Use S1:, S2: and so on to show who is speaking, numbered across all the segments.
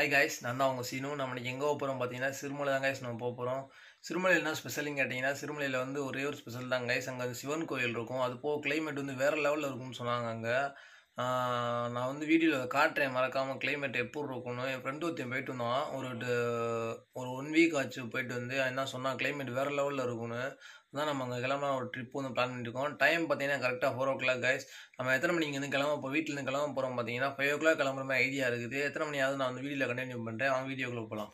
S1: Hi guys நான் தான் உங்கள் சீனு நம்ம இன்னைக்கு எங்கே போகிறோம் பார்த்தீங்கன்னா சிறுமலை தான் காய்ஸ் நம்ம போக போகிறோம் சிறுமலையில் என்ன ஸ்பெஷல்னு கேட்டிங்கன்னா சிறுமலையில் வந்து ஒரே ஒரு ஸ்பெஷல் தான் காய்ஸ் அங்கே வந்து சிவன் கோயில் இருக்கும் அது போக கிளைமேட் வந்து வேறு லெவலில் இருக்கும்னு சொன்னாங்க அங்கே நான் வந்து வீடியோவில் காட்டுறேன் மறக்காமல் கிளைமேட் எப்படி இருக்கும்னு என் ஃப்ரெண்டு ஒருத்தன் போயிட்டு வந்தான் ஒரு டு- ஒரு ஒன் வீக் ஆச்சு போயிட்டு வந்து அவன் என்ன சொன்னான் கிளைமேட் வேறு லெவலில் இருக்கும்னு அதான் நம்ம அங்கே கிளம்ப ஒரு ட்ரிப் வந்து பிளான் பண்ணியிருக்கோம் டைம் பார்த்தீங்கன்னா கரெக்டாக ஃபோர் ஓ கிளாக் கைஸ் நம்ம எத்தனை மணிக்கு இருந்து கிளம்ப இப்போ வீட்டிலேருந்து கிளம்ப போகிறோம் பார்த்தீங்கன்னா ஃபைவ் ஓ கிளாக் கிளம்புற மாதிரி ஐடியா இருக்குது எத்தனை மணி ஆகுது நான் வந்து வீடியோவில் கண்டினியூ பண்ணுறேன் அவன் வீடியோக்குள்ளே போகலாம்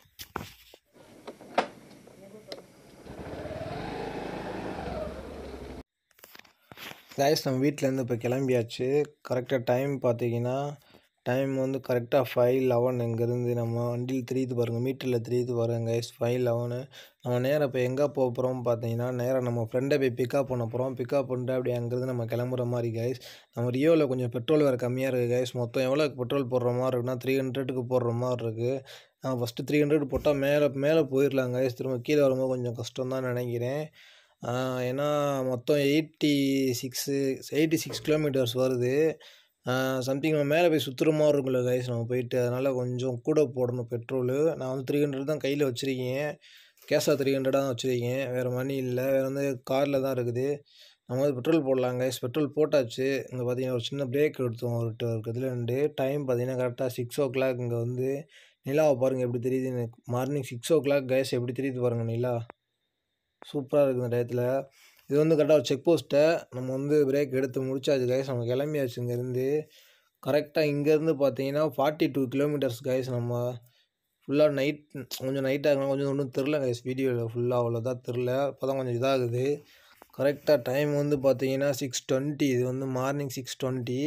S1: கைஸ் நம்ம வீட்டிலேருந்து இப்போ கிளம்பியாச்சு கரெக்டாக டைம் பார்த்தீங்கன்னா டைம் வந்து கரெக்டாக ஃபைவ் லெவன் இங்கேருந்து நம்ம வண்டியில் தெரியுது பாருங்கள் மீட்டரில் தெரியுது பாருங்க கைஸ் ஃபைவ் லெவனு நம்ம நேராக இப்போ எங்கே போக போகிறோம் பார்த்தீங்கன்னா நேராக நம்ம ஃப்ரெண்டை போய் பிக்கப் பண்ண போகிறோம் பிக்கப் பண்ணிட்டு அப்படி அங்கேருந்து நம்ம கிளம்புற மாதிரி கைஸ் நம்ம ரியோவில் கொஞ்சம் பெட்ரோல் வேறு கம்மியாக இருக்குது கைஸ் மொத்தம் எவ்வளோ பெட்ரோல் போடுற மாதிரி இருக்குன்னா த்ரீ ஹண்ட்ரடுக்கு போடுற மாதிரி இருக்குது நான் ஃபஸ்ட்டு த்ரீ ஹண்ட்ரட் போட்டால் மேலே மேலே போயிடலாம் கைஸ் திரும்ப கீழே வரும்போது கொஞ்சம் கஷ்டம் தான் நினைக்கிறேன் ஆஹ் ஏன்னா மொத்தம் eighty six eighty six kilometres வருது சம்திங் நம்ம மேலே போய் சுற்றுற மாதிரி இருக்குல்ல கைஸ் நம்ம போயிட்டு அதனால் கொஞ்சம் கூட போடணும் பெட்ரோலு நான் வந்து த்ரீ ஹண்ட்ரட் தான் கையில் வச்சுருக்கேன் கேஷாக த்ரீ ஹண்ட்ரடாக தான் வச்சுருக்கேன் வேறு மணி இல்லை வேறு வந்து காரில் தான் இருக்குது நம்ம வந்து பெட்ரோல் போடலாம் கைஸ் பெட்ரோல் போட்டாச்சு இங்கே பார்த்தீங்கன்னா ஒரு சின்ன பிரேக் எடுத்தோம் ஒரு டு- ஒரு இதில் ரெண்டு டைம் பார்த்தீங்கன்னா கரெக்டாக சிக்ஸ் ஓ கிளாக் இங்கே வந்து நிலாவை பாருங்கள் எப்படி தெரியுது morning six o'clock guys எப்படி தெரியுது பாருங்கள் நிலா சூப்பராக இருக்குது இந்த டயத்தில் இது வந்து கரெக்டாக ஒரு செக் போஸ்ட்டை நம்ம வந்து பிரேக் எடுத்து முடிச்சாச்சு கைஸ் நம்ம கிளம்பியாச்சு இங்கேருந்து கரெக்டாக இங்கேருந்து பார்த்தீங்கன்னா ஃபார்ட்டி டூ கிலோமீட்டர்ஸ் கைஸ் நம்ம ஃபுல்லாக நைட் கொஞ்சம் நைட்டாக இருக்கலாம் கொஞ்சம் ஒன்றும் தெரில கைஸ் வீடியோவில் ஃபுல்லாக அவ்வளோதான் தெரில இப்போ தான் கொஞ்சம் இதாகுது கரெக்டாக டைம் வந்து பார்த்தீங்கன்னா சிக்ஸ் டுவெண்ட்டி இது வந்து மார்னிங் சிக்ஸ் டுவெண்ட்டி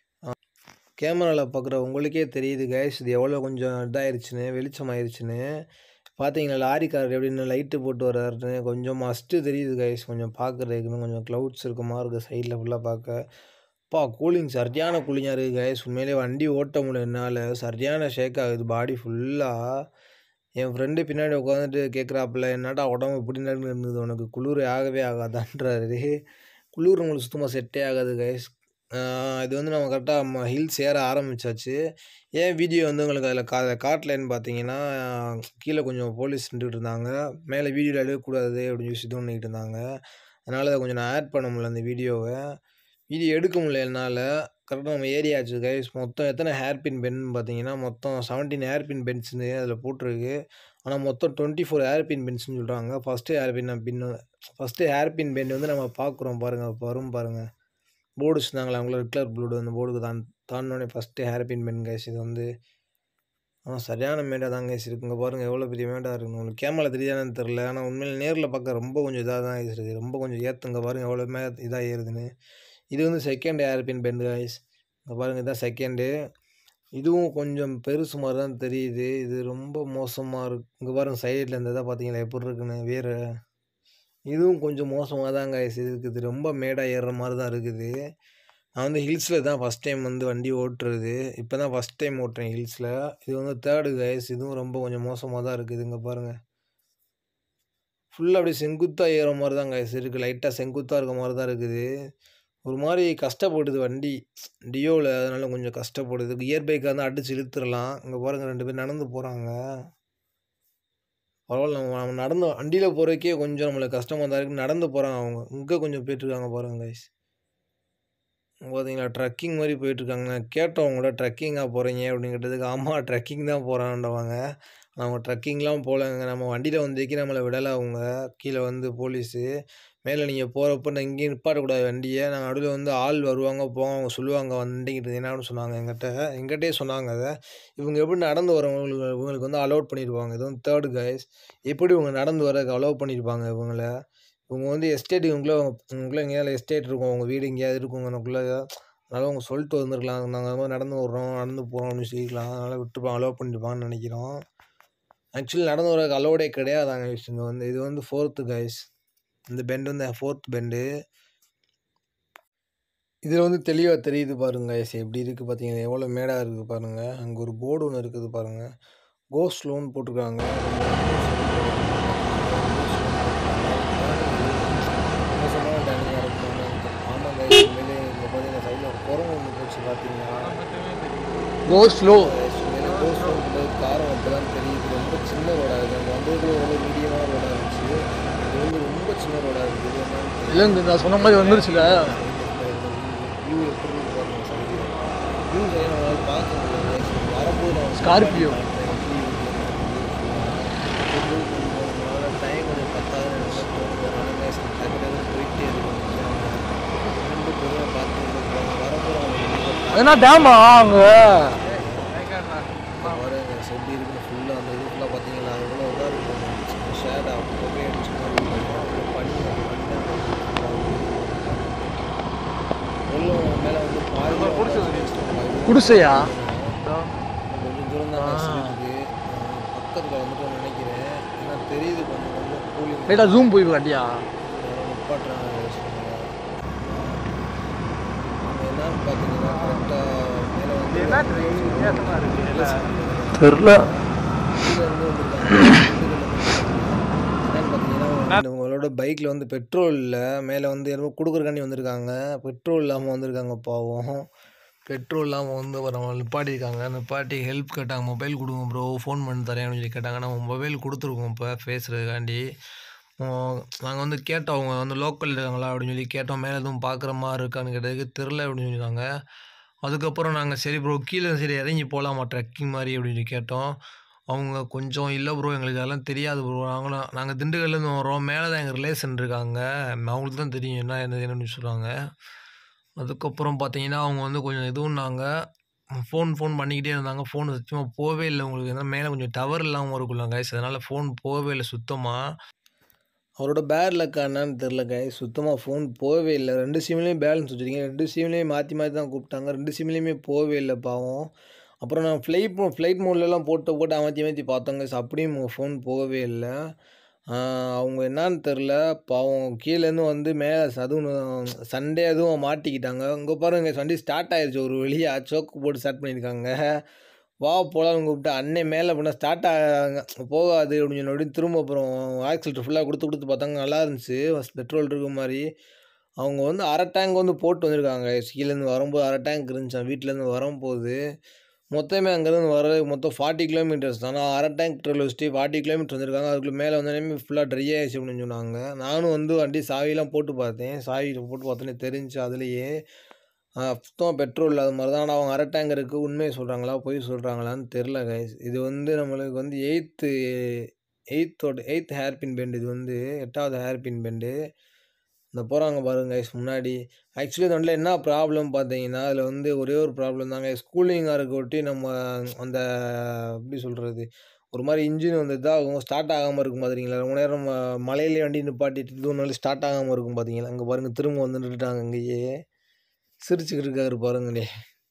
S1: கேமராவில் பார்க்குற உங்களுக்கே தெரியுது கைஸ் இது எவ்வளோ கொஞ்சம் இதாயிருச்சுன்னு வெளிச்சம் ஆயிருச்சுன்னு பார்த்தீங்களா லாரிக்காரர் எப்படின்னு லைட்டு போட்டு வர்றாருன்னு கொஞ்சம் மஸ்ட்டு தெரியுது கைஸ் கொஞ்சம் பார்க்குறதுக்கு இன்னும் கொஞ்சம் க்ளவுட்ஸ் இருக்க மாதிரி இருக்குது சைடில் ஃபுல்லாக பார்க்க அப்பா கூலிங் சரியான கூலிங்காக இருக்குது கைஸ் உண்மையிலே வண்டி ஓட்ட முடியல என்னால் சரியான ஷேக் ஆகுது பாடி ஃபுல்லாக என் ஃப்ரெண்டு பின்னாடி உட்காந்துட்டு கேட்குறாப்புல என்னடா உடம்பு இப்படி நடந்து இருந்தது உனக்கு குளிர் ஆகவே ஆகாதான்றாரு குளிர் உங்களுக்கு சுத்தமாக செட்டே ஆகாது கைஸ் இது வந்து நம்ம கரெக்டாக ஹில்ஸ் ஏற ஆரம்பிச்சாச்சு ஏன் வீடியோ வந்து உங்களுக்கு அதில் கா காட்டலைன்னு பார்த்தீங்கன்னா கீழே கொஞ்சம் போலீஸ் நின்றுட்டு இருந்தாங்க மேலே வீடியோவில் எடுக்கக்கூடாது அப்படின்னு சொல்லி இது பண்ணிக்கிட்டு இருந்தாங்க அதனால் அதை கொஞ்சம் நான் ஆட் பண்ண முடியல அந்த வீடியோவை வீடியோ எடுக்க முடியல என்னால் கரெக்டாக நம்ம ஏரியாச்சு கைஸ் மொத்தம் எத்தனை ஹேர்பின் பென் பார்த்தீங்கன்னா மொத்தம் செவன்டீன் ஹேர்பின் பென்ஸ்னு அதில் போட்டிருக்கு ஆனால் மொத்தம் டுவெண்ட்டி ஃபோர் ஹேர்பின் பென்ஸ்னு சொல்கிறாங்க first hairpin pin first hairpin bend வந்து நம்ம பார்க்குறோம் பாருங்கள் வரும் பாருங்கள் போர்டு வச்சுருந்தாங்களா அவங்கள ரெட் கலர் போர்டு அந்த போர்டுக்கு தான் தாண்டோடனே ஃபஸ்ட்டு ஹேர்பின் பென் கைஸ் இது வந்து ஆனால் சரியான மேடாக தான் கைஸ் இருக்குங்க பாருங்கள் எவ்வளோ பெரிய மேடாக இருக்குங்க உங்களுக்கு கேமரா தெரியாதான்னு தெரில ஆனால் உண்மையில் நேரில் பார்க்க ரொம்ப கொஞ்சம் இதாக தான் இருக்குது ரொம்ப கொஞ்சம் ஏற்றுங்க பாருங்கள் எவ்வளோ மே இதாக ஏறுதுன்னு இது வந்து செகண்ட் ஹேர்பின் பென் கைஸ் இங்கே பாருங்கள் இதான் செகண்டு இதுவும் கொஞ்சம் பெருசு மாதிரி தான் தெரியுது இது ரொம்ப மோசமாக இருக்கு இங்கே பாருங்கள் சைடில் இந்த இதாக பார்த்தீங்களா எப்படி இருக்குன்னு வேறு இதுவும் கொஞ்சம் மோசமாக தான் கைஸ் இருக்குது ரொம்ப மேடாக ஏறுற மாதிரி தான் இருக்குது நான் வந்து ஹில்ஸில் தான் ஃபஸ்ட் டைம் வந்து வண்டி ஓட்டுறது இப்போ தான் ஃபஸ்ட் டைம் ஓட்டுறேன் ஹில்ஸில் இது வந்து தேர்டு கைஸ் இதுவும் ரொம்ப கொஞ்சம் மோசமாக தான் இருக்குது இங்கே பாருங்கள் ஃபுல்லாக அப்படியே செங்குத்தாக ஏறுற மாதிரி தான் கைஸ் இருக்குது லைட்டாக செங்குத்தாக இருக்க மாதிரி தான் இருக்குது ஒரு மாதிரி கஷ்டப்படுது வண்டி டியோவில் அதனால கொஞ்சம் கஷ்டப்படுது கியர் பைக்காக இருந்தால் அடிச்சு இழுத்துடலாம் இங்கே பாருங்கள் ரெண்டு பேர் நடந்து போகிறாங்க பரவாயில்ல நம்ம நம்ம நடந்து வண்டியில் போகிறதுக்கே கொஞ்சம் நம்மளுக்கு கஷ்டமாக தான் இருக்குது நடந்து போகிறாங்க அவங்க இங்கே கொஞ்சம் போயிட்டுருக்காங்க பாருங்க கைஸ் பார்த்தீங்களா ட்ரக்கிங் மாதிரி போயிட்டுருக்காங்க கேட்டோம் அவங்கள ட்ரக்கிங்காக போகிறீங்க அப்படின்னு கேட்டதுக்கு ஆமாம் ட்ரக்கிங் தான் போகிறான்றவாங்க நம்ம ட்ரக்கிங்லாம் போகலங்க நம்ம வண்டியில் வந்ததுக்கே நம்மளை விடலை அவங்க கீழே வந்து போலீஸு மேலே நீங்கள் போகிறப்ப நான் இங்கேயும் நிப்பாட்டக்கூடாது வண்டியை நாங்கள் நடுவில் வந்து ஆள் வருவாங்க போவாங்க அவங்க சொல்லுவாங்க வண்டிக்கிட்டு என்னன்னு சொன்னாங்க எங்கிட்ட எங்கிட்டே சொன்னாங்க அதை இவங்க எப்படி நடந்து வரவங்களுக்கு இவங்களுக்கு வந்து அலோட் பண்ணிடுவாங்க இது வந்து தேர்டு கைஸ் எப்படி இவங்க நடந்து வரதுக்கு அலோவ் பண்ணியிருப்பாங்க இவங்கள இவங்க வந்து எஸ்டேட் இவங்களே உங்களுக்குள்ளே எங்கேயாவது எஸ்டேட் இருக்கும் உங்கள் வீடு எங்கேயாவது இருக்குங்க எனக்குள்ளே அதனால் அவங்க சொல்லிட்டு வந்துருக்கலாம் நாங்கள் அது மாதிரி நடந்து வர்றோம் நடந்து போகிறோம் அப்படின்னு சொல்லிக்கலாம் அதனால் விட்டுருப்பாங்க அலோவ் பண்ணியிருப்பாங்கன்னு நினைக்கிறோம் ஆக்சுவலி நடந்து வரதுக்கு அலோடே கிடையாதாங்க இங்கே வந்து இது வந்து ஃபோர்த்து கைஸ் இந்த பெண்டு வந்து ஃபோர்த் பெண்டு இதில் வந்து தெளிவாக தெரியுது பாருங்க கைஸ் எப்படி இருக்குது பார்த்தீங்கன்னா எவ்வளோ மேடாக இருக்குது பாருங்கள் அங்கே ஒரு போர்டு ஒன்று இருக்குது பாருங்கள் கோஸ்ட் லோன் போட்டிருக்காங்க ஆமாம் கைஸ் உண்மையிலே இங்கே பார்த்தீங்கன்னா சைடில் ஒரு குரங்கு ஒன்று போச்சு பார்த்தீங்கன்னா கோஸ்ட் லோ கோஸ்ட் லோன் காரம் இப்போ தான் தெரியுது ரொம்ப சின்ன ரோடாக இருக்குது அங்கே வந்தது ரொம்ப மீடியமான ரோடாக இருந்துச்சு இது வந்து ரொம்ப சின்ன ரோடாக இருக்குது இது என்னன்னு தெரியல.
S2: இல்லை இந்த நான் சொன்ன மாதிரி வந்துருச்சுல
S1: வியூ எப்படி இருக்கு பாருங்க சார் வியூ நம்மளால் பார்க்க முடியல வரும்போது நான்
S2: Scorpio.
S1: டைம் கொஞ்சம் பத்தாது தோணுது போயிட்டே இருக்கும் ரெண்டு பேரும் பார்த்து வரப்போகிறோம்
S2: என்ன டேமா அங்கே
S1: பாருங்க செடி இருக்குன்னு ஃபுல்லாக அந்த இது ஃபுல்லாக பார்த்தீங்களா அது கூட இதாக இருக்கும் ஷேடாக புகை அடிச்சு பண்ணி வெள்ளம் மேலே வந்து பாதி
S2: குடிசையா
S1: கொஞ்சம் தூரம் தான் இருக்கு பக்கத்தில் வந்துட்டு நினைக்கிறேன் ஏன்னா தெரியுது கொஞ்சம் கொஞ்சம் கூலிங்
S2: லைட்டா ஜூம் போய் காட்டியா
S1: நிப்பாட்டுறாங்க நம்ம என்னன்னு பார்த்தீங்கன்னா கரெக்டாக மேலே வந்து
S2: தெரில
S1: உங்களோட பைக்கில் வந்து பெட்ரோல் இல்லை மேலே வந்து என்னமோ கொடுக்குறக்காண்டி வந்திருக்காங்க பெட்ரோல் இல்லாமல் வந்திருக்காங்க பாவம் பெட்ரோல் இல்லாமல் வந்து அப்புறம் நிப்பாட்டியிருக்காங்க நிப்பாட்டி ஹெல்ப் கேட்டாங்க மொபைல் கொடுங்க ப்ரோ ஃபோன் பண்ணி தரேன்னு சொல்லி கேட்டாங்க நம்ம மொபைல் கொடுத்துருக்கோம் இப்போ பேசுகிறதுக்காண்டி நாங்கள் வந்து கேட்டோம் அவங்க வந்து லோக்கல் இருக்காங்களா அப்படின்னு சொல்லி கேட்டோம் மேலே எதுவும் பார்க்குற மாதிரி இருக்கான்னு கேட்டதுக்கு தெரில அப்படின்னு சொல்லியிருக்காங்க அதுக்கப்புறம் நாங்கள் சரி ப்ரோ கீழே சரி இறங்கி போகலாமா ட்ரெக்கிங் மாதிரி அப்படின்னு சொல்லி கேட்டோம் அவங்க கொஞ்சம் இல்லை ப்ரோ எங்களுக்கு அதெல்லாம் தெரியாது ப்ரோ நாங்களும் நாங்கள் திண்டுக்கல்லேருந்து வரோம் மேலே தான் எங்கள் ரிலேஷன் இருக்காங்க அவங்களுக்கு தான் தெரியும் என்ன என்ன என்னன்னு சொல்கிறாங்க அதுக்கப்புறம் பார்த்தீங்கன்னா அவங்க வந்து கொஞ்சம் இதுவும்னாங்க ஃபோன் ஃபோன் பண்ணிக்கிட்டே இருந்தாங்க ஃபோன் சுத்தமாக போகவே இல்லை உங்களுக்கு ஏன்னா மேலே கொஞ்சம் டவர் இல்லாமல் இருக்குல்ல கைஸ் அதனால் ஃபோன் போகவே இல்லை சுத்தமாக அவரோட பேட் லக்கா என்னன்னு தெரில கை சுத்தமாக ஃபோன் போகவே இல்லை ரெண்டு சிம்லேயும் பேலன்ஸ் வச்சுருக்கீங்க ரெண்டு சிம்லேயும் மாற்றி மாற்றி தான் கூப்பிட்டாங்க ரெண்டு சிம்லேயுமே போகவே இல்லை பாவம் அப்புறம் நான் ஃப்ளைட் மோ ஃப்ளைட் மோட்லலாம் போட்டு போட்டு அமர்த்தி அமர்த்தி பார்த்தோங்க ஸோ அப்படியும் ஃபோன் போகவே இல்லை அவங்க என்னன்னு தெரில பாவம் கீழேருந்து வந்து மேலே அதுவும் சண்டே அதுவும் மாட்டிக்கிட்டாங்க இங்கே பாருங்க சண்டே ஸ்டார்ட் ஆயிடுச்சு ஒரு வழியாக சோக்கு போட்டு ஸ்டார்ட் பண்ணியிருக்காங்க வா போகலான்னு கூப்பிட்டு அன்னை மேலே பண்ண ஸ்டார்ட் ஆகாங்க போகாது அப்படின்னு சொன்ன அப்படியே திரும்ப அப்புறம் ஆக்சிலேட்டர் ஃபுல்லாக கொடுத்து கொடுத்து பார்த்தாங்க நல்லா இருந்துச்சு ஃபஸ்ட் பெட்ரோல் இருக்க மாதிரி அவங்க வந்து அரை டேங்க் வந்து போட்டு வந்திருக்காங்க கீழேருந்து வரும்போது அரை டேங்க் இருந்துச்சான் வீட்டிலேருந்து வரும்போது மொத்தமே அங்கேருந்து வர மொத்தம் ஃபார்ட்டி கிலோமீட்டர்ஸ் தான் ஆனால் அரை டேங்க் பெட்ரோல் வச்சுட்டு ஃபார்ட்டி கிலோமீட்டர் வந்திருக்காங்க அதுக்குள்ளே மேலே வந்தோடனே ஃபுல்லாக ட்ரை ஆயிடுச்சு அப்படின்னு சொன்னாங்க நானும் வந்து வண்டி சாவிலாம் போட்டு பார்த்தேன் சாவி போட்டு பார்த்தோன்னே தெரிஞ்சு அதுலேயே சுத்தமாக பெட்ரோல் இல்லாத மாதிரி தான் ஆனால் அவங்க அரை டேங்க் இருக்குது உண்மையை சொல்கிறாங்களா பொய் சொல்கிறாங்களான்னு தெரில கைஸ் இது வந்து நம்மளுக்கு வந்து எயித்து எயித்தோட எயித் ஹேர் பின் பெண்டு இது வந்து எட்டாவது ஹேர் பின் பெண்டு இந்த போகிறாங்க பாருங்க கைஸ் முன்னாடி ஆக்சுவலி இந்த வண்டியில் என்ன ப்ராப்ளம் பார்த்தீங்கன்னா அதில் வந்து ஒரே ஒரு ப்ராப்ளம் தாங்க கூலிங்காக இருக்க ஒட்டி நம்ம அந்த எப்படி சொல்கிறது ஒரு மாதிரி இன்ஜின் வந்து இதாகும் ஸ்டார்ட் ஆகாமல் இருக்கும் பார்த்தீங்களா ரொம்ப நேரம் ம- மலையிலே வண்டி நிப்பாட்டிட்டு இது ஒன்றாலும் ஸ்டார்ட் ஆகாமல் இருக்கும் பார்த்தீங்களா அங்கே பாருங்கள் திரும்ப வந்து நின்றுட்டாங்க அங்கேயே சிரிச்சுக்கிட்டு இருக்காரு பாருங்களே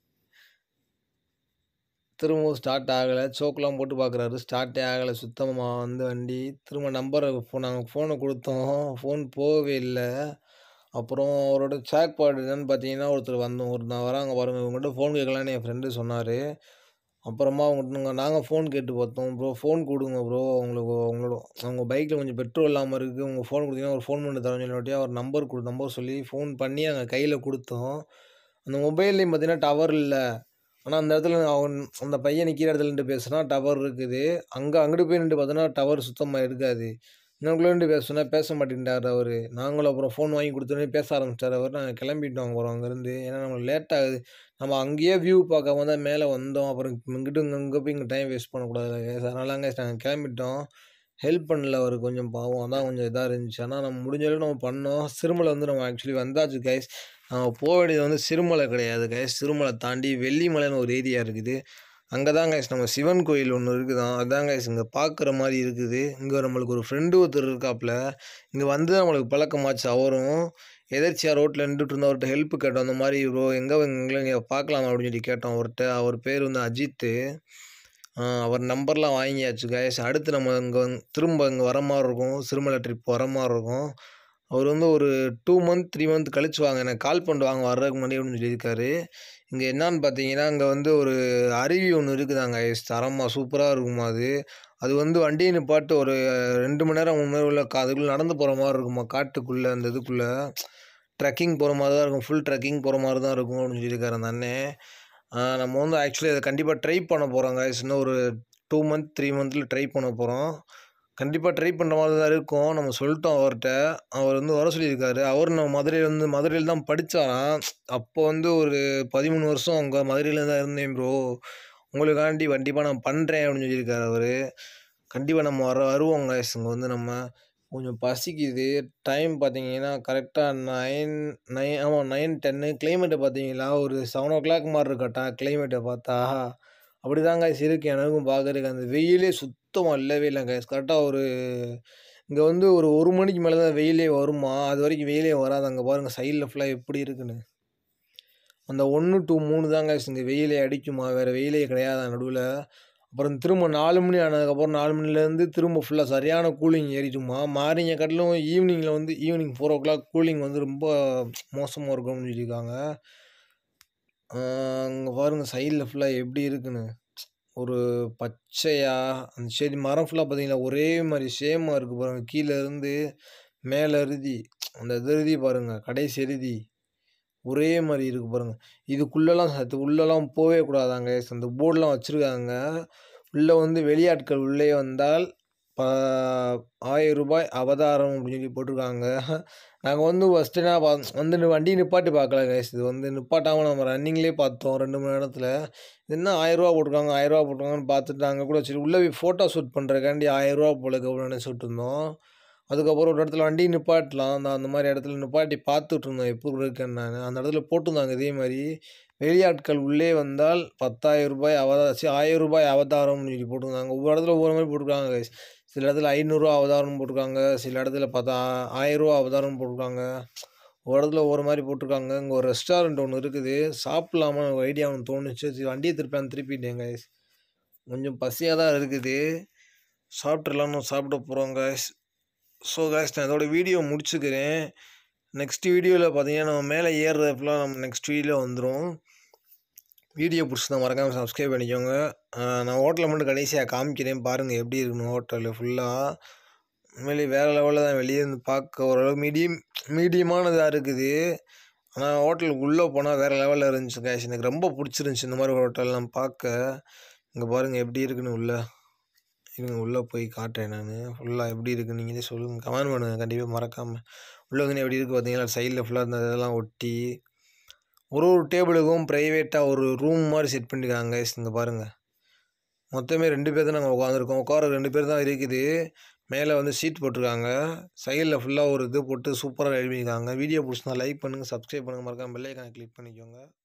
S1: திரும்பவும் ஸ்டார்ட் ஆகலை சோக்கெலாம் போட்டு பார்க்குறாரு ஸ்டார்ட்டே ஆகலை சுத்தமாக வந்து வண்டி திரும்ப நம்பரை ஃபோ நாங்கள் ஃபோனை கொடுத்தோம் ஃபோன் போகவே இல்லை அப்புறம் அவரோட சேக் பாட் என்னன்னு பார்த்தீங்கன்னா ஒருத்தர் வந்தோம் ஒருத்தர் வராங்க பாருங்க இவங்ககிட்ட ஃபோன் கேட்கலான்னு என் ஃப்ரெண்டு சொன்னார் அப்புறமா அவங்ககிட்ட நாங்கள் ஃபோன் கேட்டு பார்த்தோம் ப்ரோ ஃபோன் கொடுங்க ப்ரோ உங்களுக்கு உங்களோட அவங்க பைக்கில் கொஞ்சம் பெட்ரோல் இல்லாமல் இருக்குது உங்கள் ஃபோன் கொடுத்தீங்கன்னா ஒரு ஃபோன் பண்ணி தரேன்னு சொல்லிட்டு அவர் நம்பர் கொடு நம்பர் சொல்லி ஃபோன் பண்ணி அங்கே கையில் கொடுத்தோம் அந்த மொபைல்லையும் பார்த்தீங்கன்னா டவர் இல்லை ஆனால் அந்த இடத்துல அவன் அந்த பையன் நிற்கிற இடத்துல நின்று பேசுனா டவர் இருக்குது அங்கே அங்கிட்டு போய் நின்று பார்த்தோன்னா டவர் சுத்தமாக இருக்காது இன்னும் நின்று பேசுனா பேச மாட்டேன்ட்டார் அவர் நாங்களும் அப்புறம் ஃபோன் வாங்கி கொடுத்தோன்னே பேச ஆரம்பிச்சிட்டார் அவர் நாங்கள் கிளம்பிட்டோம் அப்புறம் அங்கேருந்து ஏன்னா நம்மளுக்கு லேட் ஆகுது நம்ம அங்கேயே வியூ பார்க்காம தான் மேலே வந்தோம் அப்புறம் இங்கிட்டு இங்கே இங்கே போய் இங்கே டைம் வேஸ்ட் பண்ணக்கூடாது அதனால அங்கே நாங்கள் கிளம்பிட்டோம் ஹெல்ப் பண்ணல அவர் கொஞ்சம் பாவம் அதான் கொஞ்சம் இதாக இருந்துச்சு ஆனால் நம்ம முடிஞ்ச அளவுக்கு நம்ம பண்ணோம் சிறுமலை வந்து நம்ம ஆக்சுவலி வந்தாச்சு கைஸ் நம்ம போக வேண்டியது வந்து சிறுமலை கிடையாது கைஸ் சிறுமலை தாண்டி வெள்ளிமலைன்னு ஒரு ஏரியா இருக்குது அங்கே தான் கைஸ் நம்ம சிவன் கோயில் ஒன்று இருக்குதான் அதான் கைஸ் இங்கே பார்க்குற மாதிரி இருக்குது இங்கே நம்மளுக்கு ஒரு ஃப்ரெண்டு ஒருத்தர் இருக்காப்புல இங்கே வந்து நம்மளுக்கு பழக்கமாச்சு அவரும் எதர்ச்சியாக ரோட்டில் நின்றுட்டு இருந்த அவர்கிட்ட ஹெல்ப் கேட்டோம் அந்த மாதிரி ப்ரோ எங்கே எங்களை இங்கே பார்க்கலாமா அப்படின்னு சொல்லி கேட்டோம் அவர்கிட்ட அவர் பேர் வந்து அஜித்து ஆ, அவர் நம்பர்லாம் வாங்கியாச்சு கைஸ் அடுத்து நம்ம இங்கே திரும்ப இங்கே வர மாதிரி இருக்கும் சிறுமலை ட்ரிப் வர மாதிரி இருக்கும் அவர் வந்து ஒரு டூ மந்த் த்ரீ மந்த் கழிச்சு வாங்க எனக்கு கால் பண்ணிட்டு வாங்க வர்றதுக்கு முன்னாடி அப்படின்னு சொல்லியிருக்காரு இங்கே என்னன்னு பார்த்தீங்கன்னா அங்கே வந்து ஒரு அருவி ஒன்று இருக்குதாங்க கைஸ் தரமாக சூப்பராக இருக்குமா அது அது வந்து வண்டியை நிப்பாட்டு ஒரு ரெண்டு மணி நேரம் மூணு மணி நேரம் உள்ள கா அதுக்குள்ளே நடந்து போகிற மாதிரி இருக்குமா காட்டுக்குள்ளே அந்த இதுக்குள்ளே ட்ரெக்கிங் போகிற மாதிரி தான் இருக்கும் ஃபுல் ட்ரெக்கிங் போகிற மாதிரி தான் இருக்கும் அப்படின்னு சொல்லியிருக்காரு அந்த அண்ணன் ஆ, நம்ம வந்து ஆக்சுவலி அதை கண்டிப்பாக ட்ரை பண்ண போகிறோங்க இன்னும் ஒரு டூ மந்த் த்ரீ மந்த்தில் ட்ரை பண்ண போகிறோம் கண்டிப்பாக ட்ரை பண்ணுற மாதிரி தான் இருக்கும் நம்ம சொல்லிட்டோம் அவர்கிட்ட அவர் வந்து வர சொல்லியிருக்காரு அவர் நம்ம மதுரையில் வந்து மதுரையில் தான் படித்தாராம் அப்போ வந்து ஒரு பதிமூணு வருஷம் அங்கே மதுரையில் தான் இருந்தேன் ப்ரோ உங்களுக்காண்டி கண்டிப்பாக நான் பண்ணுறேன் அப்படின்னு சொல்லியிருக்காரு அவர் கண்டிப்பாக நம்ம வர வருவோம் guys இங்கே வந்து நம்ம கொஞ்சம் பசிக்குது டைம் பார்த்தீங்கன்னா கரெக்டாக நைன் நைன் ஆமாம் நைன் டென்னு கிளைமேட்டை பார்த்தீங்களா ஒரு செவன் ஓ கிளாக் மாதிரி இருக்கட்டா கிளைமேட்டை பார்த்தா அப்படி தான் guys இருக்கு எனக்கும் பார்க்குறதுக்கு அந்த வெயிலே சுத்தமாக இல்லவே இல்லை guys கரெக்டாக ஒரு இங்கே வந்து ஒரு ஒரு மணிக்கு மேலே தான் வெயிலே வருமா அது வரைக்கும் வெயிலே வராது அங்கே பாருங்கள் சைடில் ஃபுல்லாக எப்படி இருக்குன்னு அந்த ஒன்று டூ மூணு தான் guys இங்கே வெயிலே அடிக்குமா வேறு வெயிலே கிடையாது நடுவில் அப்புறம் திரும்ப நாலு மணி ஆனதுக்கப்புறம் நாலு மணிலேருந்து திரும்ப ஃபுல்லாக சரியான கூலிங் ஏறிடுமா மார்னிங்கை காட்டிலும் ஈவினிங்கில் வந்து evening four o'clock cooling வந்து ரொம்ப மோசமாக இருக்கும்னு சொல்லியிருக்காங்க அங்கே பாருங்கள் சைடில் ஃபுல்லாக எப்படி இருக்குன்னு ஒரு பச்சையா அந்த செடி மரம் ஃபுல்லாக பார்த்தீங்களா ஒரே மாதிரி சேமாக இருக்குது பாருங்கள் கீழே இருந்து மேலே இறுதி அந்த இது இறுதி பாருங்கள் கடைசி இறுதி ஒரே மாதிரி இருக்குது பாருங்கள் இதுக்குள்ளெல்லாம் சத்து உள்ளெல்லாம் போகவே கூடாதாங்க அந்த போர்டெலாம் வச்சுருக்காங்க உள்ளே வந்து வெளியாட்கள் உள்ளே வந்தால் ப ஆயிரம் ரூபாய் அவதாரம் அப்படின்னு சொல்லி போட்டிருக்காங்க நாங்கள் வந்து ஃபஸ்ட்டு நான் பா வந்து நி- வண்டி நிப்பாட்டி பார்க்கல கைஸ் இது வந்து நிப்பாட்டாமல் நம்ம ரன்னிங்லேயே பார்த்தோம் ரெண்டு மணி நேரத்தில் இது என்ன ஆயிரரூவா போட்டிருக்காங்க ஆயிரரூவா போட்டிருக்காங்கன்னு பார்த்துட்டு நாங்கள் கூட சரி உள்ளே போய் ஃபோட்டோ ஷூட் பண்ணுறக்காண்டி ஆயிரரூவா போல கவுன்னு நினச்சிட்டு இருந்தோம் அதுக்கப்புறம் ஒரு இடத்துல வண்டி நிப்பாட்டலாம் அந்த அந்த மாதிரி இடத்துல நிப்பாட்டி பார்த்துட்டு இருந்தோம் எப்படி இருக்குன்னு நான் அந்த இடத்துல போட்டிருந்தாங்க இதே மாதிரி வெளியாட்கள் உள்ளே வந்தால் பத்தாயிரம் ரூபாய் அவதாசி ஆயிரம் ரூபாய் அவதாரம்னு சொல்லி போட்டிருந்தாங்க ஒவ்வொரு இடத்துல ஒவ்வொரு மாதிரி போட்டிருக்காங்க guys. சில இடத்துல ஐநூறுரூவா அவதாரம் போட்டிருக்காங்க சில இடத்துல பத்தா ஆயிரரூவா அவதாரம் போட்டிருக்காங்க ஒரு இடத்துல ஒரு மாதிரி போட்டிருக்காங்க இங்கே ஒரு ரெஸ்டாரண்ட் ஒன்று இருக்குது சாப்பிட்லாமா ஒரு ஐடியா ஒன்று தோணுச்சு சரி வண்டியை திருப்பி திருப்பிட்டேன் guys கொஞ்சம் பசியாக தான் இருக்குது சாப்பிட்றலாம்னு சாப்பிட போகிறோம் guys ஸோ guys நான் இதோட வீடியோ முடிச்சுக்கிறேன் நெக்ஸ்ட் வீடியோவில் பார்த்தீங்கன்னா நம்ம மேலே ஏறுறதுலாம் நம்ம நெக்ஸ்ட் வீடியோ வந்துடும் வீடியோ பிடிச்சிருந்தா மறக்காமல் சப்ஸ்கிரைப் பண்ணிக்கோங்க ஆஹ் நான் ஹோட்டலை மட்டும் கடைசியாக காமிக்கிறேன் பாருங்கள் எப்படி இருக்குன்னு ஹோட்டலு ஃபுல்லாக உண்மையிலே வேறு லெவலில் தான் வெளியே இருந்து பார்க்க ஓரளவு மீடியம் மீடியமானதாக இருக்குது ஆனால் ஹோட்டலுக்கு உள்ளே போனால் வேறு லெவலில் இருந்துச்சு கேஷ் எனக்கு ரொம்ப பிடிச்சிருந்துச்சி இந்த மாதிரி ஹோட்டல்லாம் பார்க்க இங்கே பாருங்கள் எப்படி இருக்குன்னு உள்ள இருங்க உள்ளே போய் காட்டுறேன் நான் ஃபுல்லாக எப்படி இருக்குன்னு நீங்களே சொல்லுங்கள் கமெண்ட் பண்ணுங்கள் கண்டிப்பாக மறக்காமல் உள்ளே வந்து எப்படி இருக்குது பார்த்தீங்களா சைடில் ஃபுல்லாக இந்த இதெல்லாம் ஒட்டி ஒரு ஒரு டேபிளுக்கும் ப்ரைவேட்டாக ஒரு ரூம் மாதிரி செட் பண்ணியிருக்காங்க guys. இங்கே பாருங்கள் மொத்தமே ரெண்டு பேர் தான் நாங்கள் உட்காந்துருக்கோம் உட்கார ரெண்டு பேர் தான் இருக்குது மேலே வந்து சீட் போட்டிருக்காங்க சைடில் ஃபுல்லாக ஒரு இது போட்டு சூப்பராக ரெடி பண்ணியிருக்காங்க வீடியோ பிடிச்சிருந்தா லைக் பண்ணுங்கள் சப்ஸ்கிரைப் பண்ணுங்கள் மறக்காம பெல்லைக்கான கிளிக் பண்ணிக்கோங்க